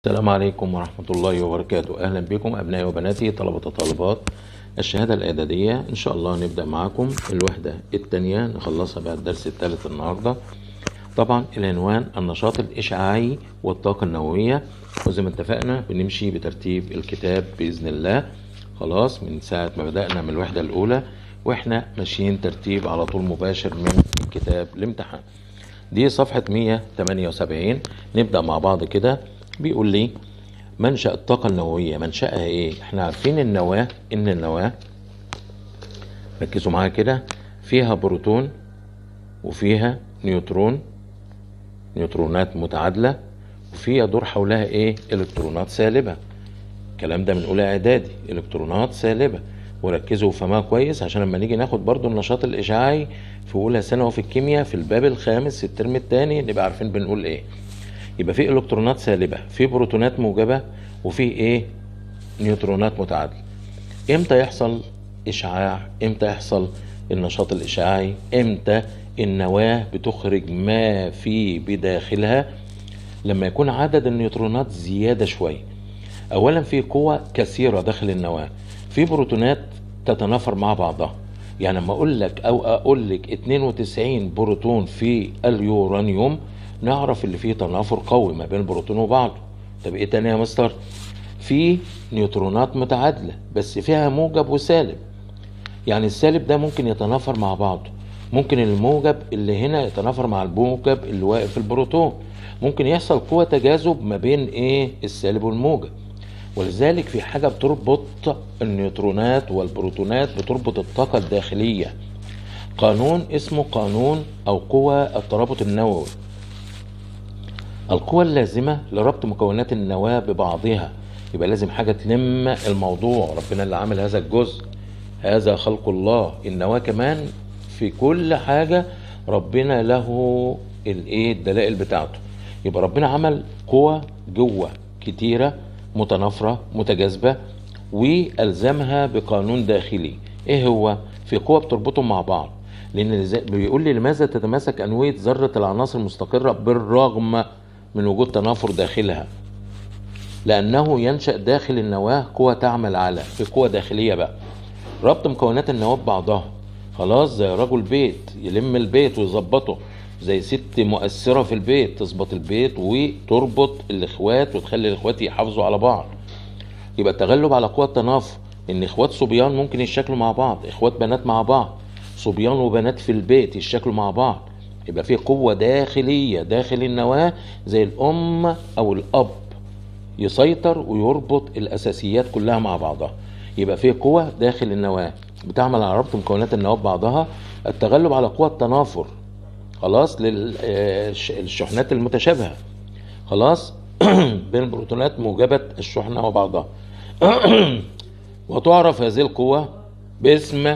السلام عليكم ورحمة الله وبركاته أهلا بكم أبنائي وبناتي طلبة وطالبات الشهادة الإعدادية إن شاء الله نبدأ معاكم الوحدة التانية نخلصها بقى الدرس الثالث النهاردة طبعا العنوان النشاط الإشعاعي والطاقة النووية وزي ما اتفقنا بنمشي بترتيب الكتاب بإذن الله خلاص من ساعة ما بدأنا من الوحدة الأولى وإحنا ماشيين ترتيب على طول مباشر من الكتاب الامتحان دي صفحة 178 نبدأ مع بعض كده بيقول لي منشأ الطاقة النووية منشأها ايه؟ احنا عارفين النواة ان النواة ركزوا معايا كده فيها بروتون وفيها نيوترون نيوترونات متعادلة وفي يدور حولها ايه؟ الكترونات سالبة الكلام ده من اولى اعدادي الكترونات سالبة وركزوا فهمها كويس عشان لما نيجي ناخد برضو النشاط الاشعاعي في اولى ثانوي في الكيمياء في الباب الخامس الترم الثاني نبقى عارفين بنقول ايه يبقى في الكترونات سالبه في بروتونات موجبه وفي ايه نيوترونات متعادله امتى يحصل اشعاع امتى يحصل النشاط الاشعاعي امتى النواه بتخرج ما في بداخلها لما يكون عدد النيوترونات زياده شويه اولا في قوه كثيره داخل النواه في بروتونات تتنافر مع بعضها يعني لما اقول لك او اقول لك 92 بروتون في اليورانيوم نعرف اللي فيه تنافر قوي ما بين البروتون وبعضه طب ايه تاني يا مستر في نيوترونات متعادله بس فيها موجب وسالب يعني السالب ده ممكن يتنافر مع بعضه ممكن الموجب اللي هنا يتنافر مع الموجب اللي واقف في البروتون ممكن يحصل قوة تجاذب ما بين ايه السالب والموجب ولذلك في حاجة بتربط النيوترونات والبروتونات بتربط الطاقة الداخلية قانون اسمه قانون او قوة الترابط النووي القوة اللازمة لربط مكونات النواة ببعضها يبقى لازم حاجة تلم الموضوع ربنا اللي عامل هذا الجزء هذا خلق الله النواة كمان في كل حاجة ربنا له الايه الدلائل بتاعته يبقى ربنا عمل قوة جوه كتيرة متنافرة متجاذبة والزمها بقانون داخلي ايه هو في قوة بتربطهم مع بعض لان بيقول لي لماذا تتماسك انوية ذرة العناصر المستقرة بالرغم من وجود تنافر داخلها لأنه ينشأ داخل النواة قوة تعمل على في قوة داخلية بقى ربط مكونات النواة ببعضها خلاص زي رجل بيت يلم البيت ويظبطه زي ست مؤثرة في البيت تظبط البيت وتربط الإخوات وتخلي الإخوات يحافظوا على بعض يبقى التغلب على قوة التنافر إن إخوات صبيان ممكن يشكلوا مع بعض إخوات بنات مع بعض صبيان وبنات في البيت يشكلوا مع بعض يبقى في قوة داخلية داخل النواة زي الأم أو الأب يسيطر ويربط الأساسيات كلها مع بعضها يبقى في قوة داخل النواة بتعمل على ربط مكونات النواة ببعضها التغلب على قوة التنافر خلاص للشحنات المتشابهة خلاص بين البروتونات موجبة الشحنة وبعضها وتعرف هذه القوة باسم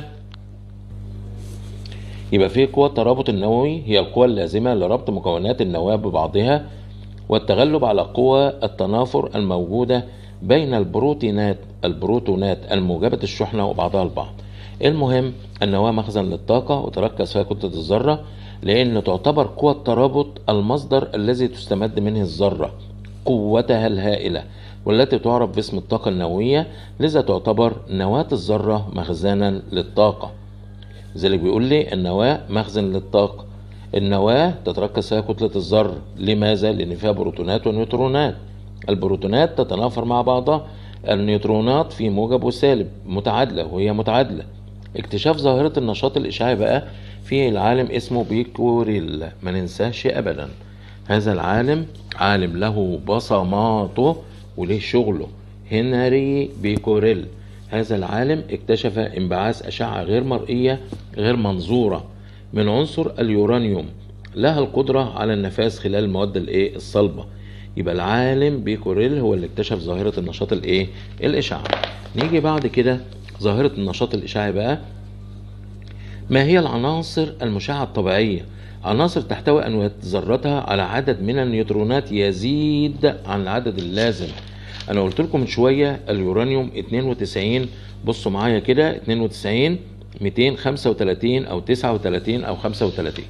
يبقى في قوة الترابط النووي هي القوة اللازمة لربط مكونات النواة ببعضها والتغلب على قوى التنافر الموجودة بين البروتينات البروتونات الموجبة الشحنة وبعضها البعض المهم النواة مخزن للطاقة وتركز فيها كتلة الذرة لأن تعتبر قوة الترابط المصدر الذي تستمد منه الذرة قوتها الهائلة والتي تعرف باسم الطاقة النووية لذا تعتبر نواة الذرة مخزنا للطاقة لذلك بيقول لي النواة مخزن للطاقة النواة تتركز فيها كتلة الذر لماذا؟ لأن فيها بروتونات ونيوترونات البروتونات تتنافر مع بعضها النيوترونات في موجب وسالب متعادلة وهي متعادلة اكتشاف ظاهرة النشاط الإشعاعي بقى في العالم اسمه بيكوريل ما ننساهش أبدا هذا العالم عالم له بصماته وليه شغله هنري بيكوريل هذا العالم اكتشف انبعاث أشعة غير مرئية غير منظورة من عنصر اليورانيوم لها القدرة على النفاذ خلال المواد الايه الصلبة يبقى العالم بيكوريل هو اللي اكتشف ظاهرة النشاط الايه الإشعاعي نيجي بعد كده ظاهرة النشاط الإشعاعي بقى ما هي العناصر المشعة الطبيعية عناصر تحتوي أنواع ذرتها على عدد من النيوترونات يزيد عن العدد اللازم انا قلت لكم من شويه اليورانيوم 92 بصوا معايا كده 92 235 او 39 او 35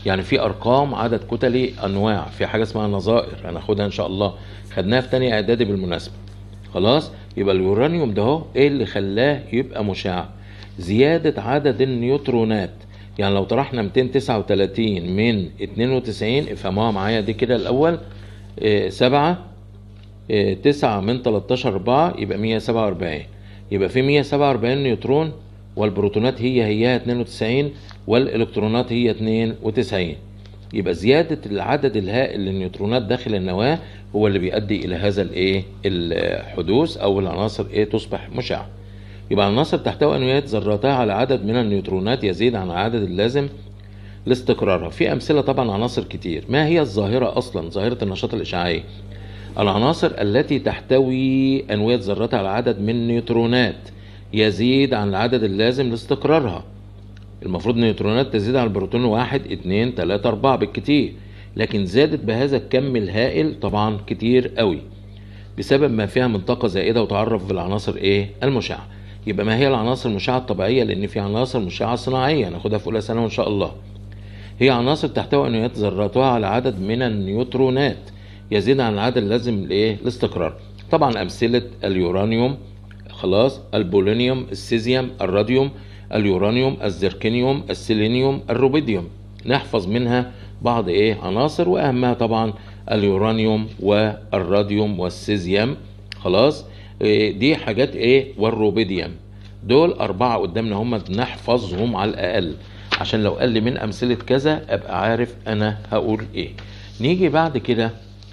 يعني في ارقام عدد كتلي انواع في حاجه اسمها نظائر هناخدها ان شاء الله خدناها في تانية اعدادي بالمناسبه خلاص يبقى اليورانيوم ده اهو ايه اللي خلاه يبقى مشع زياده عدد النيوترونات يعني لو طرحنا 239 من 92 افهموها معايا دي كده الاول إيه سبعة إيه تسعة من 13 4 يبقى 147 يبقى في 147 نيوترون والبروتونات هي هي 92 والالكترونات هي 92 يبقى زيادة العدد الهائل للنيوترونات داخل النواة هو اللي بيؤدي إلى هذا الإيه الحدوث أو العناصر إيه تصبح مشعة يبقى العناصر تحتوي أنويات ذراتها على عدد من النيوترونات يزيد عن العدد اللازم لاستقرارها في أمثلة طبعا عناصر كتير ما هي الظاهرة أصلا ظاهرة النشاط الإشعاعي العناصر التي تحتوي أنوية ذراتها على عدد من النيوترونات يزيد عن العدد اللازم لاستقرارها المفروض النيوترونات تزيد عن البروتون واحد اتنين تلاتة أربعة بالكتير لكن زادت بهذا الكم الهائل طبعا كتير قوي بسبب ما فيها من طاقة زائدة وتعرف بالعناصر ايه المشعة يبقى ما هي العناصر المشعة الطبيعية لأن في عناصر مشعة صناعية هناخدها في أولى سنة وإن شاء الله هي عناصر تحتوي أنويات ذراتها على عدد من النيوترونات يزيد عن العدد اللازم لايه الاستقرار طبعا أمثلة اليورانيوم خلاص البولونيوم السيزيوم الراديوم اليورانيوم الزركنيوم السيلينيوم الروبيديوم نحفظ منها بعض ايه عناصر واهمها طبعا اليورانيوم والراديوم والسيزيوم خلاص إيه دي حاجات ايه والروبيديوم دول اربعه قدامنا هم نحفظهم على الاقل عشان لو قال لي من امثله كذا ابقى عارف انا هقول ايه نيجي بعد كده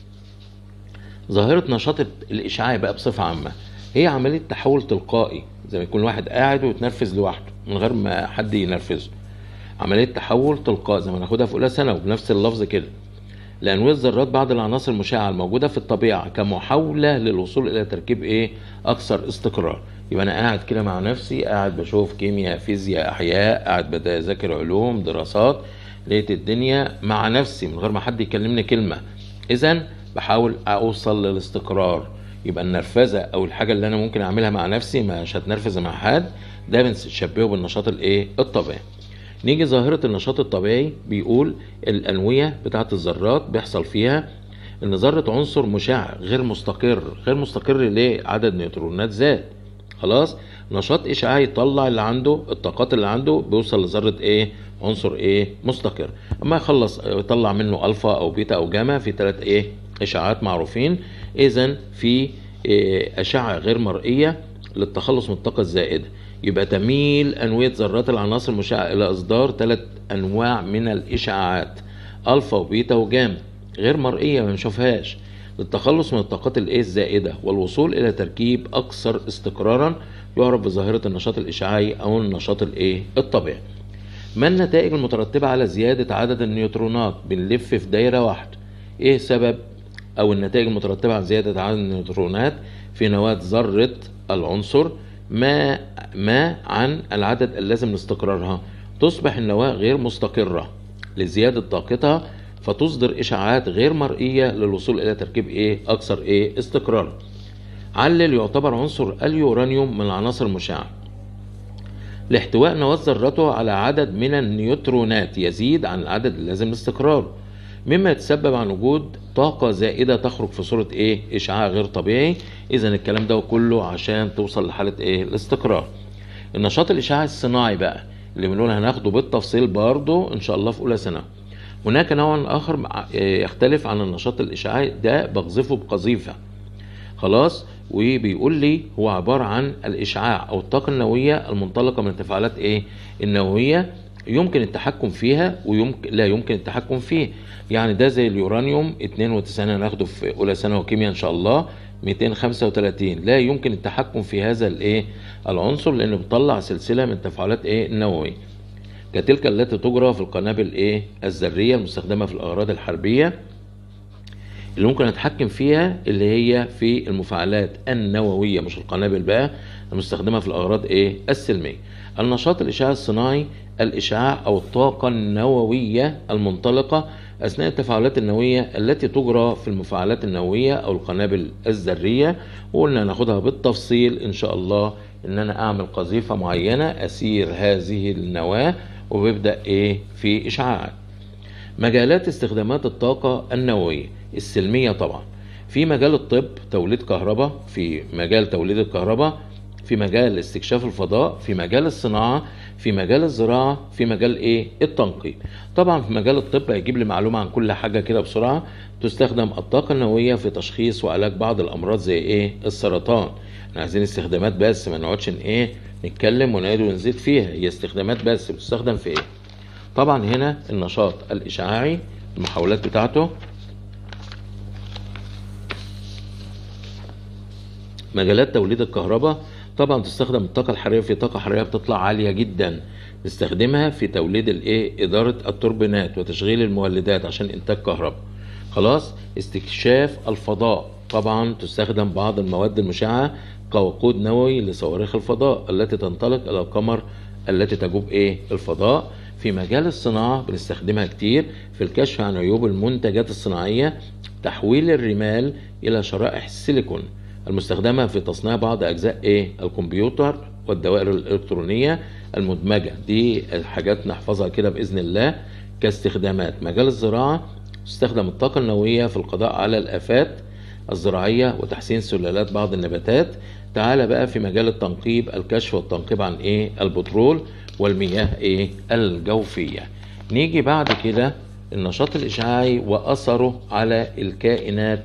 ظاهره نشاط الاشعاعي بقى بصفه عامه هي عمليه تحول تلقائي زي ما يكون واحد قاعد ويتنرفز لوحده من غير ما حد ينرفزه عمليه تحول تلقائي زي ما ناخدها في اولى ثانوي بنفس اللفظ كده لانواع الذرات بعض العناصر المشعه الموجوده في الطبيعه كمحاوله للوصول الى تركيب ايه اكثر استقرار يبقى انا قاعد كده مع نفسي قاعد بشوف كيمياء فيزياء احياء قاعد بذاكر علوم دراسات لقيت الدنيا مع نفسي من غير ما حد يكلمني كلمه اذا بحاول اوصل للاستقرار يبقى النرفزه او الحاجه اللي انا ممكن اعملها مع نفسي مش هتنرفز مع حد ده بنشبهه بالنشاط الايه الطبيعي نيجي ظاهرة النشاط الطبيعي بيقول الأنوية بتاعة الذرات بيحصل فيها إن ذرة عنصر مشع غير مستقر غير مستقر ليه عدد نيوترونات زاد خلاص نشاط إشعاعي يطلع اللي عنده الطاقات اللي عنده بيوصل لذرة إيه عنصر إيه مستقر أما يخلص يطلع منه ألفا أو بيتا أو جاما في ثلاث إيه إشعاعات معروفين إذا في إيه أشعة غير مرئية للتخلص من الطاقة الزائدة يبقى تميل أنوية ذرات العناصر المشعة إلى إصدار ثلاث أنواع من الإشعاعات ألفا وبيتا وجاما غير مرئية ما نشوفهاش للتخلص من الطاقات الإيه الزائدة والوصول إلى تركيب أكثر استقرارا يعرف بظاهرة النشاط الإشعاعي أو النشاط الإيه الطبيعي. ما النتائج المترتبة على زيادة عدد النيوترونات بنلف في دايرة واحدة؟ إيه سبب أو النتائج المترتبة على زيادة عدد النيوترونات في نواة ذرة العنصر ما ما عن العدد اللازم لاستقرارها تصبح النواة غير مستقرة لزيادة طاقتها فتصدر إشعاعات غير مرئية للوصول إلى تركيب إيه أكثر إيه استقرار علل يعتبر عنصر اليورانيوم من العناصر المشعة لاحتواء نواة ذرته على عدد من النيوترونات يزيد عن العدد اللازم لاستقراره مما يتسبب عن وجود طاقة زائدة تخرج في صورة ايه اشعاع غير طبيعي اذا الكلام ده كله عشان توصل لحالة ايه الاستقرار النشاط الاشعاعي الصناعي بقى اللي بنقول هناخده بالتفصيل برضه ان شاء الله في اولى سنة هناك نوع اخر يختلف عن النشاط الاشعاعي ده بقذفه بقذيفة خلاص وبيقول لي هو عبارة عن الاشعاع او الطاقة النووية المنطلقة من التفاعلات ايه النووية يمكن التحكم فيها ويمكن لا يمكن التحكم فيه يعني ده زي اليورانيوم 92 هناخده في اولى ثانوي كيمياء ان شاء الله 235 لا يمكن التحكم في هذا الايه العنصر لانه بيطلع سلسله من التفاعلات ايه النوويه كتلك التي تجرى في القنابل ايه الذريه المستخدمه في الاغراض الحربيه اللي ممكن اتحكم فيها اللي هي في المفاعلات النوويه مش القنابل بقى المستخدمه في الاغراض ايه السلميه النشاط الاشعاعي الصناعي الاشعاع او الطاقه النوويه المنطلقه اثناء التفاعلات النوويه التي تجرى في المفاعلات النوويه او القنابل الذريه وقلنا ناخدها بالتفصيل ان شاء الله ان انا اعمل قذيفه معينه اسير هذه النواه وبيبدا ايه في اشعاعات مجالات استخدامات الطاقة النووية السلمية طبعا في مجال الطب توليد كهرباء في مجال توليد الكهرباء في مجال استكشاف الفضاء في مجال الصناعة في مجال الزراعة في مجال ايه التنقيب طبعا في مجال الطب هيجيب لي معلومة عن كل حاجة كده بسرعة تستخدم الطاقة النووية في تشخيص وعلاج بعض الأمراض زي ايه السرطان احنا عايزين استخدامات بس ما نقعدش ايه نتكلم ونعيد ونزيد فيها هي استخدامات بس بتستخدم في ايه طبعا هنا النشاط الإشعاعي المحاولات بتاعته مجالات توليد الكهرباء طبعا تستخدم الطاقة الحرارية في طاقة حرارية بتطلع عالية جدا نستخدمها في توليد الايه إدارة التوربينات وتشغيل المولدات عشان إنتاج كهرباء خلاص استكشاف الفضاء طبعا تستخدم بعض المواد المشعة كوقود نووي لصواريخ الفضاء التي تنطلق إلى القمر التي تجوب ايه الفضاء في مجال الصناعة بنستخدمها كتير في الكشف عن عيوب المنتجات الصناعية تحويل الرمال إلى شرائح السيليكون المستخدمة في تصنيع بعض أجزاء إيه الكمبيوتر والدوائر الإلكترونية المدمجة دي الحاجات نحفظها كده بإذن الله كاستخدامات مجال الزراعة تستخدم الطاقة النووية في القضاء على الآفات الزراعية وتحسين سلالات بعض النباتات تعال بقى في مجال التنقيب الكشف والتنقيب عن ايه البترول والمياه ايه الجوفية نيجي بعد كده النشاط الإشعاعي وأثره على الكائنات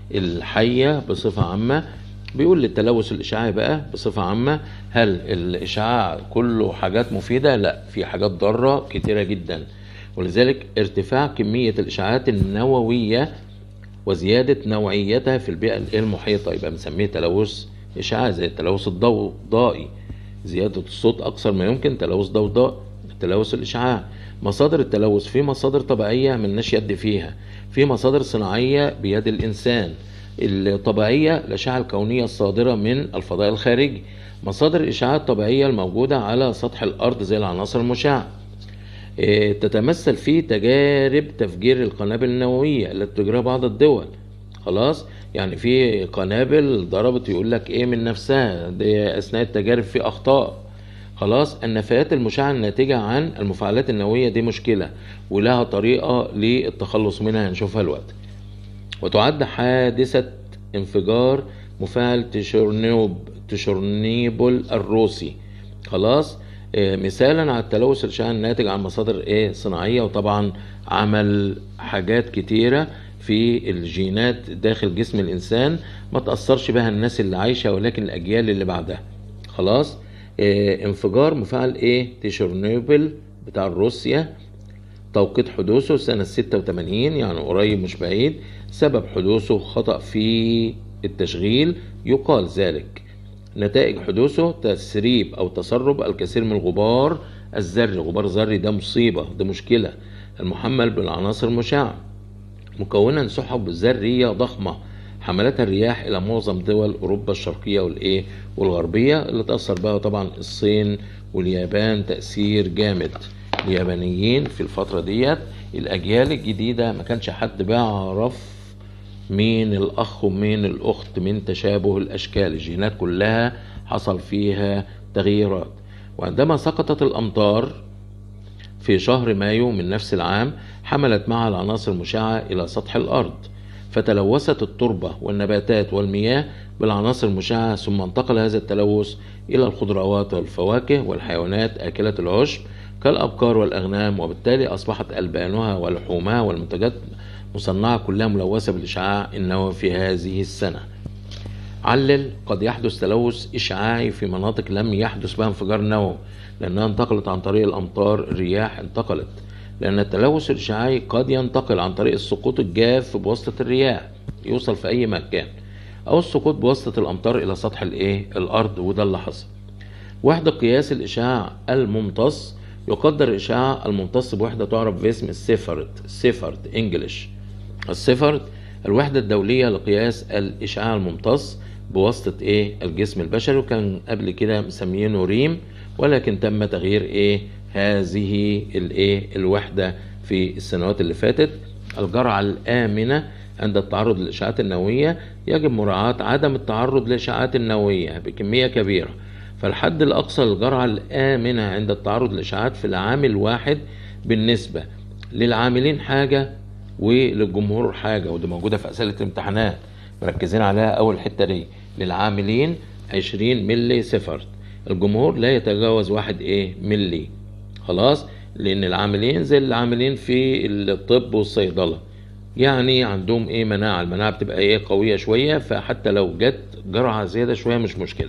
الحية بصفة عامة بيقول للتلوث الإشعاعي بقى بصفة عامة هل الإشعاع كله حاجات مفيدة؟ لا في حاجات ضارة كتيرة جدا ولذلك ارتفاع كمية الإشعاعات النووية وزيادة نوعيتها في البيئة المحيطة يبقى بنسميه تلوث إشعاعي زي التلوث الضوضائي زيادة الصوت أكثر ما يمكن تلوث ضوضاء التلوث الإشعاع مصادر التلوث في مصادر طبيعية ملناش يد فيها في مصادر صناعية بيد الإنسان الطبيعية الأشعة الكونية الصادرة من الفضاء الخارجي مصادر الإشعاع الطبيعية الموجودة على سطح الأرض زي العناصر المشعة إيه، تتمثل في تجارب تفجير القنابل النووية التي تجريها بعض الدول خلاص يعني في قنابل ضربت يقول لك ايه من نفسها دي اثناء التجارب في اخطاء خلاص النفايات المشعة الناتجة عن المفاعلات النووية دي مشكلة ولها طريقة للتخلص منها هنشوفها الوقت وتعد حادثة انفجار مفاعل تشورنوب تشورنيبل الروسي خلاص آه، مثالا على التلوث الاشعاعي الناتج عن مصادر ايه صناعيه وطبعا عمل حاجات كتيره في الجينات داخل جسم الانسان ما تاثرش بها الناس اللي عايشه ولكن الاجيال اللي بعدها خلاص آه، انفجار مفاعل ايه تشيرنوبل بتاع روسيا توقيت حدوثه سنة 86 يعني قريب مش بعيد سبب حدوثه خطأ في التشغيل يقال ذلك نتائج حدوثه تسريب أو تسرب الكثير من الغبار الذري غبار ذري ده مصيبة ده مشكلة المحمل بالعناصر المشعة مكونا سحب ذرية ضخمة حملتها الرياح إلى معظم دول أوروبا الشرقية والإيه والغربية اللي تأثر بها طبعا الصين واليابان تأثير جامد اليابانيين في الفترة ديت الأجيال الجديدة ما كانش حد بيعرف مين الأخ ومين الأخت من تشابه الأشكال الجينات كلها حصل فيها تغييرات وعندما سقطت الأمطار في شهر مايو من نفس العام حملت معها العناصر المشعة إلى سطح الأرض فتلوثت التربة والنباتات والمياه بالعناصر المشعة ثم انتقل هذا التلوث إلى الخضروات والفواكه والحيوانات آكلة العشب كالأبقار والأغنام وبالتالي أصبحت ألبانها ولحومها والمنتجات مصنعة كلها ملوثة بالإشعاع النووي في هذه السنة علل قد يحدث تلوث إشعاعي في مناطق لم يحدث بها انفجار نووي لأنها انتقلت عن طريق الأمطار الرياح انتقلت لأن التلوث الإشعاعي قد ينتقل عن طريق السقوط الجاف بواسطة الرياح يوصل في أي مكان أو السقوط بواسطة الأمطار إلى سطح الإيه الأرض وده اللي حصل وحدة قياس الإشعاع الممتص يقدر الإشعاع الممتص بوحدة تعرف باسم السيفرد سيفرد إنجلش السيفرد الوحدة الدولية لقياس الإشعاع الممتص بواسطة إيه الجسم البشري وكان قبل كده مسميينه ريم ولكن تم تغيير إيه هذه الإيه الوحدة في السنوات اللي فاتت الجرعة الآمنة عند التعرض للإشعاعات النووية يجب مراعاة عدم التعرض للإشعاعات النووية بكمية كبيرة فالحد الأقصى للجرعة الآمنة عند التعرض للإشعاعات في العام الواحد بالنسبة للعاملين حاجة وللجمهور حاجة ودي موجودة في أسئلة الامتحانات مركزين عليها أول حتة دي للعاملين 20 ملي سيفرت الجمهور لا يتجاوز واحد ايه ملي خلاص لأن العاملين زي العاملين في الطب والصيدلة يعني عندهم ايه مناعة المناعة بتبقى ايه قوية شوية فحتى لو جت جرعة زيادة شوية مش مشكلة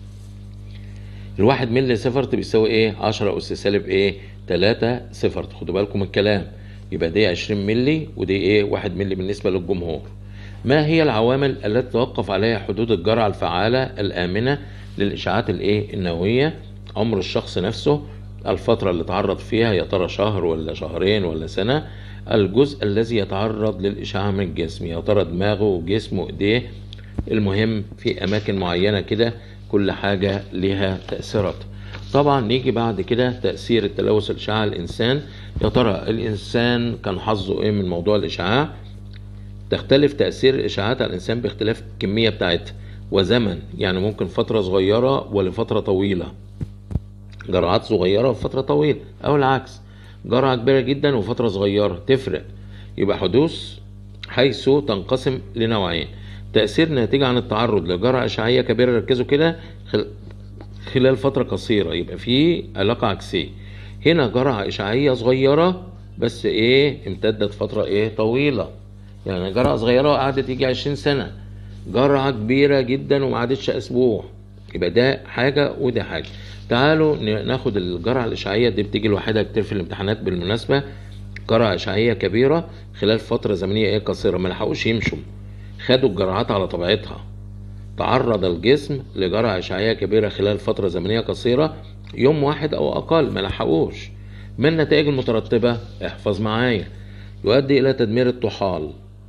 الواحد ملي سيفرت بيساوي ايه 10 اس سالب ايه 3 سيفرت خدوا بالكم من الكلام يبقى دي 20 ملي ودي ايه 1 ملي بالنسبة للجمهور ما هي العوامل التي توقف عليها حدود الجرعة الفعالة الآمنة للإشعاعات الايه النووية عمر الشخص نفسه الفترة اللي تعرض فيها يا ترى شهر ولا شهرين ولا سنة الجزء الذي يتعرض للإشعاع من الجسم يا ترى دماغه وجسمه ايديه المهم في أماكن معينة كده كل حاجة لها تأثيرات طبعا نيجي بعد كده تأثير التلوث الإشعاع على الإنسان يا ترى الإنسان كان حظه إيه من موضوع الإشعاع تختلف تأثير الإشعاعات على الإنسان باختلاف الكمية بتاعتها وزمن يعني ممكن فترة صغيرة ولفترة طويلة جرعات صغيرة وفترة طويلة أو العكس جرعة كبيرة جدا وفترة صغيرة تفرق يبقى حدوث حيث تنقسم لنوعين تأثير ناتج عن التعرض لجرعة إشعاعية كبيرة ركزوا كده خلال فترة قصيرة يبقى في علاقة عكسية هنا جرعة إشعاعية صغيرة بس إيه امتدت فترة إيه طويلة يعني جرعة صغيرة وقعدت يجي 20 سنة جرعة كبيرة جدا وما قعدتش أسبوع يبقى ده حاجة وده حاجة تعالوا ناخد الجرعة الإشعاعية دي بتيجي لوحدها كتير في الامتحانات بالمناسبة جرعة إشعاعية كبيرة خلال فترة زمنية إيه قصيرة ما لحقوش يمشوا خدوا الجرعات على طبيعتها تعرض الجسم لجرعة إشعاعية كبيرة خلال فترة زمنية قصيرة يوم واحد أو أقل ما لحقوش من النتائج المترتبة احفظ معايا يؤدي إلى تدمير الطحال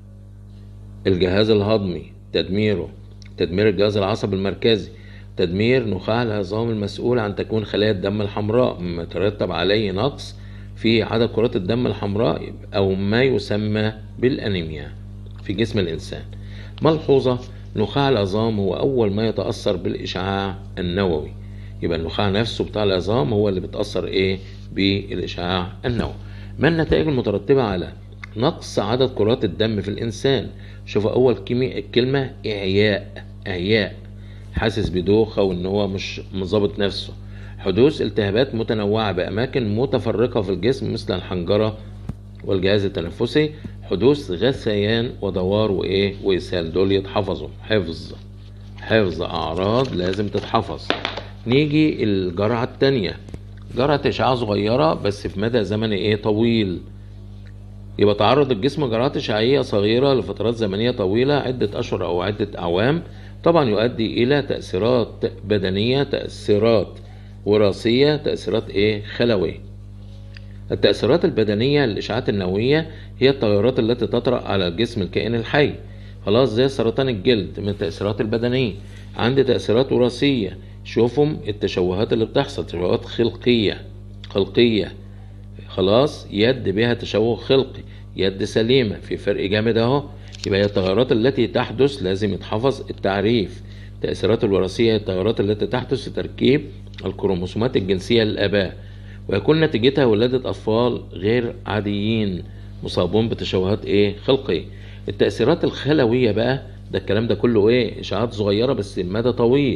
الجهاز الهضمي تدميره تدمير الجهاز العصبي المركزي تدمير نخاع العظام المسؤول عن تكوين خلايا الدم الحمراء مما يترتب عليه نقص في عدد كرات الدم الحمراء أو ما يسمى بالأنيميا في جسم الإنسان ملحوظة نخاع العظام هو أول ما يتأثر بالإشعاع النووي يبقى النخاع نفسه بتاع العظام هو اللي بتأثر إيه بالإشعاع النووي ما النتائج المترتبة على نقص عدد كرات الدم في الإنسان شوف أول كلمة إعياء إعياء حاسس بدوخة وإن هو مش مظبط نفسه حدوث التهابات متنوعة بأماكن متفرقة في الجسم مثل الحنجرة والجهاز التنفسي حدوث غثيان ودوار وايه واسهال دول يتحفظوا حفظ حفظ اعراض لازم تتحفظ نيجي الجرعة التانية جرعة اشعاع صغيرة بس في مدى زمني ايه طويل يبقى تعرض الجسم جرعات اشعاعية صغيرة لفترات زمنية طويلة عدة اشهر او عدة اعوام طبعا يؤدي الى تأثيرات بدنية تأثيرات وراثية تأثيرات ايه خلوية التأثيرات البدنية للإشعاعات النووية هي التغيرات التي تطرأ على الجسم الكائن الحي خلاص زي سرطان الجلد من التأثيرات البدنية عندي تأثيرات وراثية شوفهم التشوهات اللي بتحصل تشوهات خلقية خلقية خلاص يد بها تشوه خلقي يد سليمة في فرق جامد اهو يبقى هي التغيرات التي تحدث لازم يتحفظ التعريف التأثيرات الوراثية هي التغيرات التي تحدث في تركيب الكروموسومات الجنسية للآباء ويكون نتيجتها ولادة أطفال غير عاديين مصابون بتشوهات إيه خلقية التأثيرات الخلوية بقى ده الكلام ده كله إيه إشعاعات صغيرة بس مدى طويل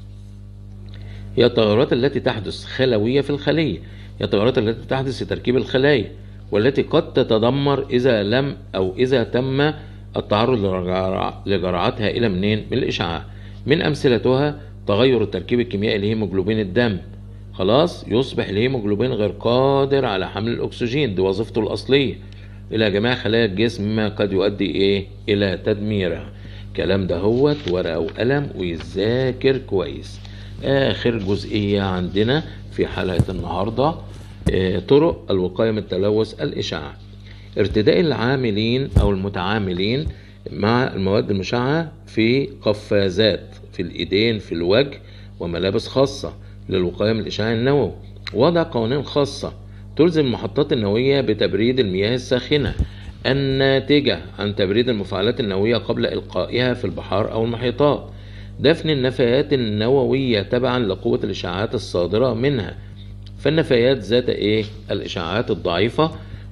هي التغيرات التي تحدث خلوية في الخلية هي التغيرات التي تحدث في تركيب الخلايا والتي قد تتدمر إذا لم أو إذا تم التعرض لجرعات هائلة منين من الإشعاع من أمثلتها تغير التركيب الكيميائي لهيموجلوبين الدم خلاص يصبح الهيموجلوبين غير قادر على حمل الأكسجين دي وظيفته الأصلية إلى جميع خلايا الجسم مما قد يؤدي إيه إلى تدميرها الكلام ده هو ورقة وقلم ويذاكر كويس آخر جزئية عندنا في حلقة النهاردة آه طرق الوقاية من التلوث الإشعاع ارتداء العاملين أو المتعاملين مع المواد المشعة في قفازات في الإيدين في الوجه وملابس خاصة للوقاية من الإشعاع النووي وضع قوانين خاصة تلزم المحطات النووية بتبريد المياه الساخنة الناتجة عن تبريد المفاعلات النووية قبل إلقائها في البحار أو المحيطات دفن النفايات النووية تبعا لقوة الإشعاعات الصادرة منها فالنفايات ذات إيه؟ الإشعاعات الضعيفة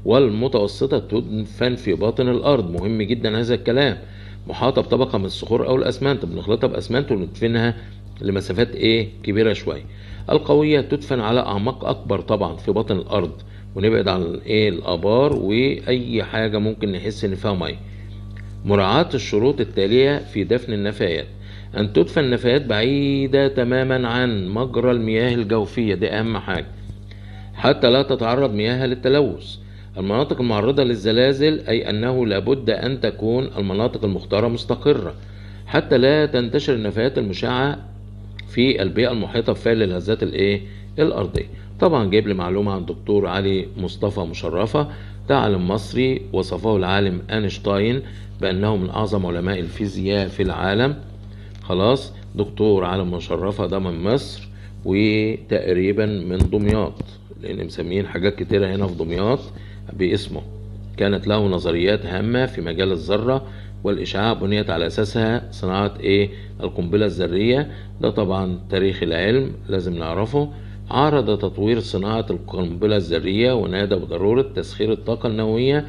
والمتوسطة تدفن في باطن الأرض مهم جدا هذا الكلام محاطة بطبقة من الصخور أو الأسمنت بنخلطها بأسمنت وندفنها لمسافات إيه كبيرة شوية القوية تدفن على أعماق أكبر طبعا في باطن الأرض ونبعد عن إيه الآبار وأي حاجة ممكن نحس إن فيها مية مراعاة الشروط التالية في دفن النفايات أن تدفن النفايات بعيدة تماما عن مجرى المياه الجوفية دي أهم حاجة حتى لا تتعرض مياهها للتلوث المناطق المعرضة للزلازل أي أنه لابد أن تكون المناطق المختارة مستقرة حتى لا تنتشر النفايات المشعة في البيئة المحيطة بفعل الهزات الإيه؟ الأرضية طبعا جايب لي معلومة عن دكتور علي مصطفى مشرفة ده عالم مصري وصفه العالم أينشتاين بأنه من أعظم علماء الفيزياء في العالم خلاص دكتور عالم مشرفة ده من مصر وتقريبا من دمياط لأن مسميين حاجات كتيرة هنا في دمياط باسمه كانت له نظريات هامة في مجال الذرة والإشعاع بنيت على أساسها صناعة إيه القنبلة الذرية ده طبعا تاريخ العلم لازم نعرفه عارض تطوير صناعة القنبلة الذرية ونادى بضرورة تسخير الطاقة النووية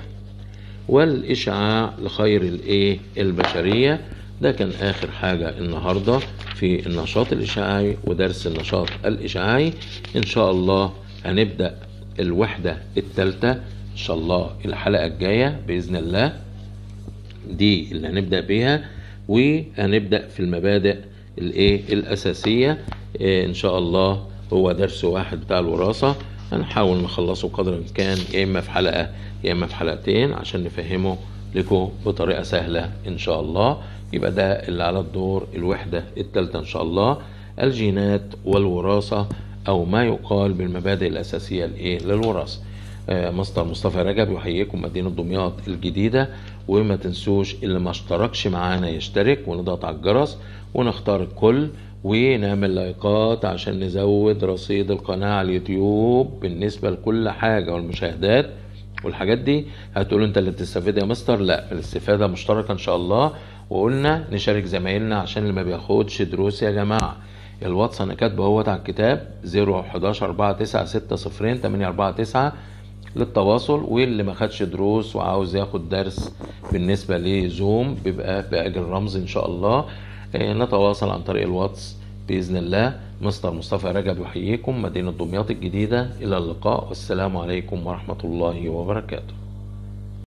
والإشعاع لخير الإيه البشرية ده كان آخر حاجة النهاردة في النشاط الإشعاعي ودرس النشاط الإشعاعي إن شاء الله هنبدأ الوحدة الثالثة إن شاء الله الحلقة الجاية بإذن الله دي اللي هنبدأ بيها وهنبدأ في المبادئ الإيه الأساسية إيه إن شاء الله هو درس واحد بتاع الوراثة هنحاول نخلصه قدر الإمكان يا إما في حلقة يا إما في حلقتين عشان نفهمه لكم بطريقة سهلة إن شاء الله يبقى ده اللي على الدور الوحدة التالتة إن شاء الله الجينات والوراثة أو ما يقال بالمبادئ الأساسية الإيه للوراثة آه، مستر مصطفى رجب يحييكم مدينة دمياط الجديدة وما تنسوش اللي ما اشتركش معانا يشترك ونضغط على الجرس ونختار الكل ونعمل لايكات عشان نزود رصيد القناة على اليوتيوب بالنسبة لكل حاجة والمشاهدات والحاجات دي هتقولوا انت اللي بتستفيد يا مستر لا الاستفادة مشتركة ان شاء الله وقلنا نشارك زمايلنا عشان اللي ما بياخدش دروس يا جماعة الواتس انا كاتبه اهوت على الكتاب 011 4960 849 للتواصل واللي ما خدش دروس وعاوز ياخد درس بالنسبة لزوم بيبقى بأجر رمز إن شاء الله آه، نتواصل عن طريق الواتس بإذن الله مستر مصطفى رجب يحييكم مدينة دمياط الجديدة إلى اللقاء والسلام عليكم ورحمة الله وبركاته